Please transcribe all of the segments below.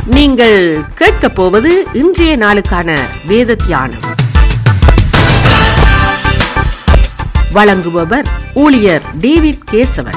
நீங்கள் கேட்கப் போவது இன்றைய நாளுக்கான வேத தியானம் வழங்குபவர் ஊழியர் டேவிட் கேசவன்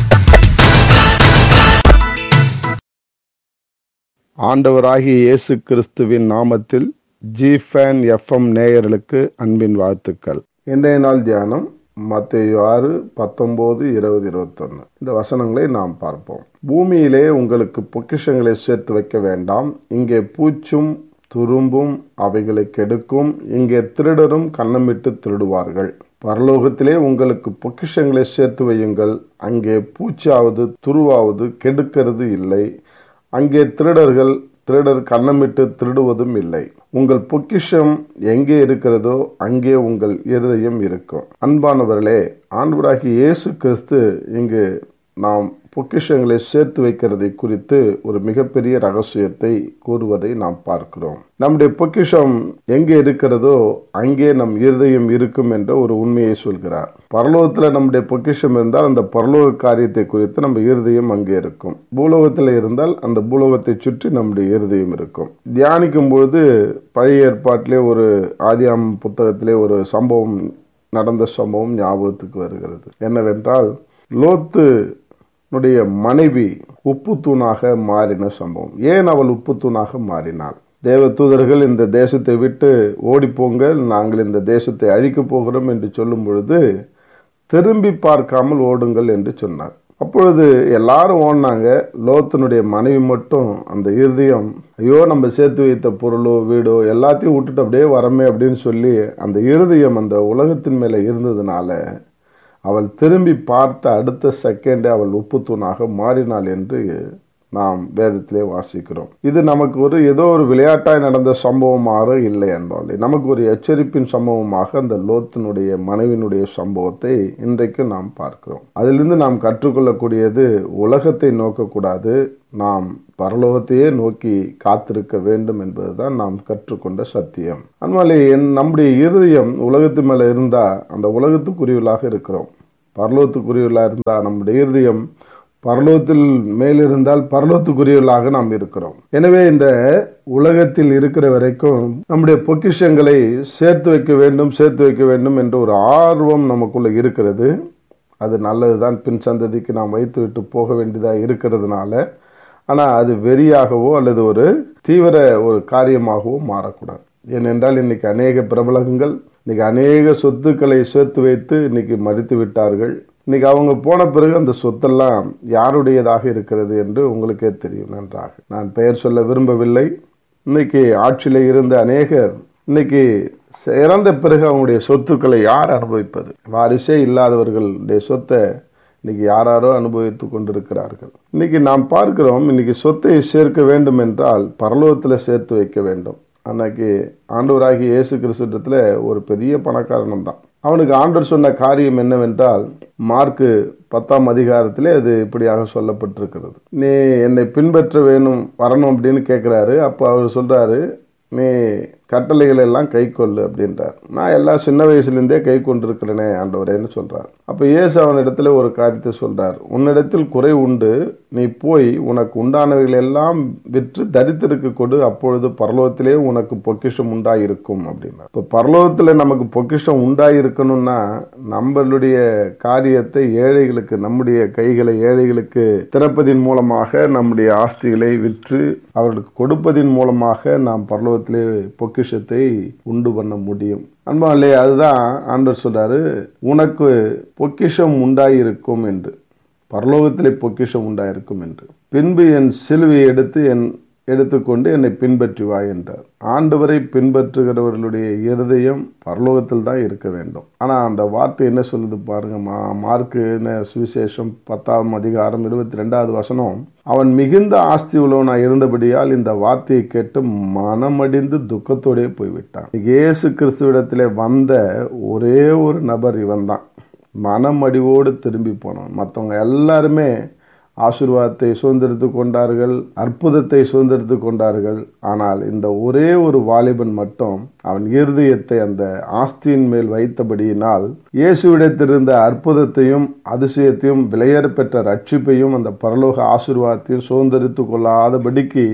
ஆண்டவராகிய இயேசு கிறிஸ்துவின் நாமத்தில் ஜிஃபேன் எஃப்எம் நேயர்களுக்கு அன்பின் வாழ்த்துக்கள் இன்றைய நாள் தியானம் மத்தேயு ஆறு பத்தொன்பது இருபது இருபத்தொன்னு இந்த வசனங்களை நாம் பார்ப்போம் பூமியிலே உங்களுக்கு பொக்கிஷங்களை சேர்த்து வைக்க வேண்டாம் இங்கே பூச்சும் துரும்பும் அவைகளை கெடுக்கும் இங்கே திருடரும் கன்னமிட்டு திருடுவார்கள் பரலோகத்திலே உங்களுக்கு பொக்கிஷங்களை சேர்த்து வையுங்கள் அங்கே பூச்சாவது துருவாவது கெடுக்கிறது இல்லை அங்கே திருடர்கள் திருடர் கன்னமிட்டு திருடுவதும் இல்லை உங்கள் பொக்கிஷம் எங்கே இருக்கிறதோ அங்கே உங்கள் இருதயம் இருக்கும் அன்பானவர்களே ஆண்டவராகிய இயேசு கிறிஸ்து இங்கு நாம் பொக்கிஷங்களை சேர்த்து வைக்கிறதை குறித்து ஒரு மிகப்பெரிய ரகசியத்தை கூறுவதை நாம் பார்க்கிறோம் நம்முடைய பொக்கிஷம் எங்கே இருக்கிறதோ அங்கே நம் இருதயம் இருக்கும் என்ற ஒரு உண்மையை சொல்கிறார் பரலோகத்தில் நம்முடைய பொக்கிஷம் இருந்தால் அந்த பரலோக காரியத்தை குறித்து நம்ம இருதயம் அங்கே இருக்கும் பூலோகத்தில் இருந்தால் அந்த பூலோகத்தை சுற்றி நம்முடைய இருதயம் இருக்கும் தியானிக்கும் பொழுது பழைய ஏற்பாட்டிலே ஒரு ஆதியாம் புத்தகத்திலே ஒரு சம்பவம் நடந்த சம்பவம் ஞாபகத்துக்கு வருகிறது என்னவென்றால் லோத்து னுடைய மனைவி உப்பு தூணாக மாறின சம்பவம் ஏன் அவள் உப்பு தூணாக மாறினாள் தேவ தூதர்கள் இந்த தேசத்தை விட்டு ஓடிப்போங்கள் நாங்கள் இந்த தேசத்தை அழிக்கப் போகிறோம் என்று சொல்லும் பொழுது திரும்பி பார்க்காமல் ஓடுங்கள் என்று சொன்னார் அப்பொழுது எல்லாரும் ஓடினாங்க லோத்தனுடைய மனைவி மட்டும் அந்த இருதயம் ஐயோ நம்ம சேர்த்து வைத்த பொருளோ வீடோ எல்லாத்தையும் விட்டுட்டு அப்படியே வரமே அப்படின்னு சொல்லி அந்த இருதயம் அந்த உலகத்தின் மேலே இருந்ததுனால அவள் திரும்பி பார்த்த அடுத்த செகண்டே அவள் உப்புத்தூணாக மாறினாள் என்று நாம் வேதத்திலே வாசிக்கிறோம் இது நமக்கு ஒரு ஏதோ ஒரு விளையாட்டாய் நடந்த சம்பவமாக இல்லை என்பாலே நமக்கு ஒரு எச்சரிப்பின் சம்பவமாக அந்த லோத்தினுடைய மனைவினுடைய சம்பவத்தை இன்றைக்கு நாம் பார்க்கிறோம் அதிலிருந்து நாம் கற்றுக்கொள்ளக்கூடியது உலகத்தை நோக்கக்கூடாது நாம் பரலோகத்தையே நோக்கி காத்திருக்க வேண்டும் என்பதுதான் நாம் கற்றுக்கொண்ட சத்தியம் அதனாலே என் நம்முடைய இருதயம் உலகத்து மேலே இருந்தால் அந்த உலகத்துக்குரியவளாக இருக்கிறோம் பரலோகத்துக்குரியவளாக இருந்தால் நம்முடைய இருதயம் பரலோகத்தில் மேலிருந்தால் பரலோகத்துக்குரியவர்களாக நாம் இருக்கிறோம் எனவே இந்த உலகத்தில் இருக்கிற வரைக்கும் நம்முடைய பொக்கிஷங்களை சேர்த்து வைக்க வேண்டும் சேர்த்து வைக்க வேண்டும் என்ற ஒரு ஆர்வம் நமக்குள்ள இருக்கிறது அது நல்லதுதான் பின் சந்ததிக்கு நாம் வைத்து விட்டு போக வேண்டியதாக இருக்கிறதுனால ஆனால் அது வெறியாகவோ அல்லது ஒரு தீவிர ஒரு காரியமாகவோ மாறக்கூடாது ஏனென்றால் இன்னைக்கு அநேக பிரபலங்கள் இன்னைக்கு அநேக சொத்துக்களை சேர்த்து வைத்து இன்னைக்கு மறித்து விட்டார்கள் இன்னைக்கு அவங்க போன பிறகு அந்த சொத்தெல்லாம் யாருடையதாக இருக்கிறது என்று உங்களுக்கே தெரியும் நன்றாக நான் பெயர் சொல்ல விரும்பவில்லை இன்னைக்கு ஆட்சியில் இருந்த அநேகர் இன்னைக்கு இறந்த பிறகு அவங்களுடைய சொத்துக்களை யார் அனுபவிப்பது வாரிசே இல்லாதவர்களுடைய சொத்தை இன்னைக்கு யாராரோ அனுபவித்து கொண்டிருக்கிறார்கள் இன்னைக்கு நாம் பார்க்கிறோம் இன்னைக்கு சொத்தை சேர்க்க வேண்டும் என்றால் பரலோகத்தில் சேர்த்து வைக்க வேண்டும் அன்னைக்கு ஆண்டவராகி இயேசு கிறிஸ்துவத்தில் ஒரு பெரிய பணக்காரனம் தான் அவனுக்கு ஆண்டவர் சொன்ன காரியம் என்னவென்றால் மார்க்கு பத்தாம் அதிகாரத்திலே அது இப்படியாக சொல்லப்பட்டிருக்கிறது நீ என்னை பின்பற்ற வேணும் வரணும் அப்படின்னு கேட்குறாரு அப்போ அவர் சொல்கிறாரு நீ கட்டளைகள் எல்லாம் கை கொள்ளு அப்படின்றார் நான் எல்லாம் சின்ன வயசுலேருந்தே கை கொண்டிருக்கிறேனே ஆண்டவரேன்னு சொல்கிறார் அப்போ இயேசு அவனிடத்துல ஒரு காரியத்தை சொல்கிறார் உன்னிடத்தில் குறை உண்டு நீ போய் உனக்கு உண்டானவைகள் எல்லாம் விற்று தரித்திருக்கு கொடு அப்பொழுது பரலோகத்திலே உனக்கு பொக்கிஷம் உண்டாயிருக்கும் அப்படின்னா இப்போ பரலோகத்தில் நமக்கு பொக்கிஷம் உண்டாயிருக்கணும்னா நம்மளுடைய காரியத்தை ஏழைகளுக்கு நம்முடைய கைகளை ஏழைகளுக்கு திறப்பதின் மூலமாக நம்முடைய ஆஸ்திகளை விற்று அவர்களுக்கு கொடுப்பதின் மூலமாக நாம் பரலோகத்திலே பொக்கிஷத்தை உண்டு பண்ண முடியும் அன்பாலே அதுதான் ஆண்டவர் சொல்றாரு உனக்கு பொக்கிஷம் உண்டாயிருக்கும் என்று பரலோகத்திலே பொக்கிஷம் உண்டாயிருக்கும் என்று பின்பு என் சிலுவையை எடுத்து என் எடுத்துக்கொண்டு என்னை பின்பற்றி வா என்றார் ஆண்டவரை பின்பற்றுகிறவர்களுடைய இருதயம் பரலோகத்தில் தான் இருக்க வேண்டும் ஆனால் அந்த வார்த்தை என்ன சொல்லுது பாருங்க மா மார்க்கு சுவிசேஷம் பத்தாம் அதிகாரம் இருபத்தி ரெண்டாவது வசனம் அவன் மிகுந்த ஆஸ்தி உள்ளவனாக இருந்தபடியால் இந்த வார்த்தையை கேட்டு மனமடிந்து துக்கத்தோடே போய்விட்டான் இயேசு கிறிஸ்துவிடத்திலே வந்த ஒரே ஒரு நபர் இவன் தான் மனமடிவோடு திரும்பி போனான் மற்றவங்க எல்லாருமே ஆசீர்வாதத்தை சுதந்திரித்து கொண்டார்கள் அற்புதத்தை சுதந்திரித்து கொண்டார்கள் ஆனால் இந்த ஒரே ஒரு வாலிபன் மட்டும் அவன் இருதயத்தை அந்த ஆஸ்தியின் மேல் வைத்தபடியினால் இயேசுவிடத்திருந்த அற்புதத்தையும் அதிசயத்தையும் விலையேற பெற்ற ரட்சிப்பையும் அந்த பரலோக ஆசீர்வாதத்தையும் சுதந்திரித்து கொள்ளாதபடிக்கு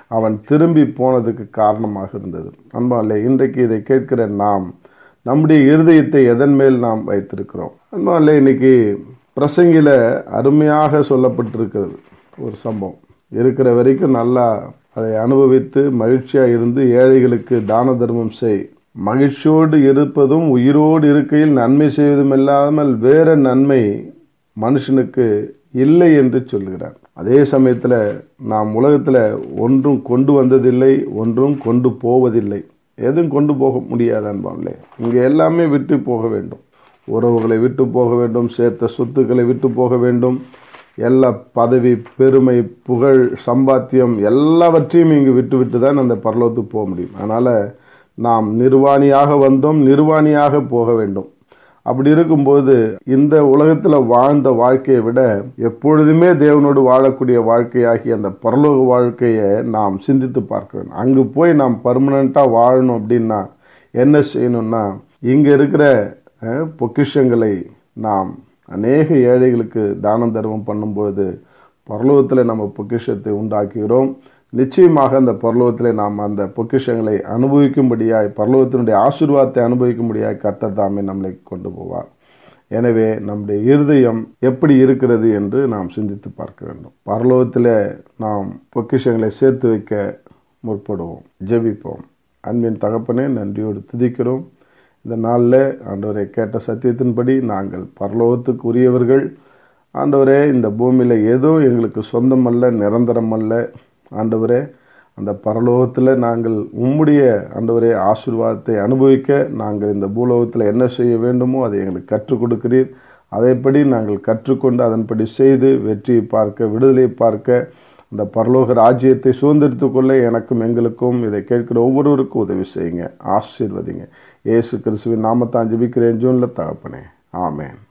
அவன் திரும்பி போனதுக்கு காரணமாக இருந்தது அன்பாலே இன்றைக்கு இதை கேட்கிற நாம் நம்முடைய இருதயத்தை எதன் மேல் நாம் வைத்திருக்கிறோம் அன்பாலே இன்னைக்கு பிரசங்கில அருமையாக சொல்லப்பட்டிருக்கிறது ஒரு சம்பவம் இருக்கிற வரைக்கும் நல்லா அதை அனுபவித்து மகிழ்ச்சியாக இருந்து ஏழைகளுக்கு தான தர்மம் செய் மகிழ்ச்சியோடு இருப்பதும் உயிரோடு இருக்கையில் நன்மை செய்வதும் இல்லாமல் வேற நன்மை மனுஷனுக்கு இல்லை என்று சொல்லுகிறார் அதே சமயத்தில் நாம் உலகத்தில் ஒன்றும் கொண்டு வந்ததில்லை ஒன்றும் கொண்டு போவதில்லை எதுவும் கொண்டு போக முடியாது அன்பான்லே இங்கே எல்லாமே விட்டு போக வேண்டும் உறவுகளை விட்டு போக வேண்டும் சேர்த்த சொத்துக்களை விட்டு போக வேண்டும் எல்லா பதவி பெருமை புகழ் சம்பாத்தியம் எல்லாவற்றையும் இங்கு விட்டு விட்டு தான் அந்த பரலோகத்துக்கு போக முடியும் அதனால் நாம் நிர்வாணியாக வந்தோம் நிர்வாணியாக போக வேண்டும் அப்படி இருக்கும்போது இந்த உலகத்தில் வாழ்ந்த வாழ்க்கையை விட எப்பொழுதுமே தேவனோடு வாழக்கூடிய வாழ்க்கையாகி அந்த பரலோக வாழ்க்கையை நாம் சிந்தித்து பார்க்க வேண்டும் அங்கு போய் நாம் பர்மனண்ட்டாக வாழணும் அப்படின்னா என்ன செய்யணும்னா இங்கே இருக்கிற அஹ், பொக்கிஷங்களை நாம் அநேக ஏழைகளுக்கு தானம் தர்மம் பண்ணும்போது பரலோகத்தில் நம்ம பொக்கிஷத்தை உண்டாக்குகிறோம் நிச்சயமாக அந்த பரலோகத்தில் நாம் அந்த பொக்கிஷங்களை அனுபவிக்கும்படியாய் பரலோகத்தினுடைய ஆசீர்வாதத்தை அனுபவிக்கும்படியாய் கர்த்தர் தாமே நம்மளை கொண்டு போவார் எனவே நம்முடைய இருதயம் எப்படி இருக்கிறது என்று நாம் சிந்தித்து பார்க்க வேண்டும் பரலோகத்தில் நாம் பொக்கிஷங்களை சேர்த்து வைக்க முற்படுவோம் ஜெபிப்போம் அன்பின் தகப்பனே நன்றியோடு துதிக்கிறோம் இந்த நாளில் ஆண்டவரை கேட்ட சத்தியத்தின்படி நாங்கள் பரலோகத்துக்கு உரியவர்கள் ஆண்டவரே இந்த பூமியில் ஏதோ எங்களுக்கு சொந்தமல்ல நிரந்தரம் அல்ல ஆண்டவரே அந்த பரலோகத்தில் நாங்கள் உம்முடைய ஆண்டவரே ஆசீர்வாதத்தை அனுபவிக்க நாங்கள் இந்த பூலோகத்தில் என்ன செய்ய வேண்டுமோ அதை எங்களுக்கு கற்றுக் கொடுக்கிறீர் அதைப்படி நாங்கள் கற்றுக்கொண்டு அதன்படி செய்து வெற்றியை பார்க்க விடுதலை பார்க்க அந்த பரலோக ராஜ்யத்தை சுதந்திரித்துக் கொள்ள எனக்கும் எங்களுக்கும் இதை கேட்கிற ஒவ்வொருவருக்கும் உதவி செய்யுங்க ஆசீர்வதிங்க இயேசு கிறிஸ்துவின் நாமத்தான் ஜெபிக்கிறேன் ஜூனில் தகப்பனே ஆமென்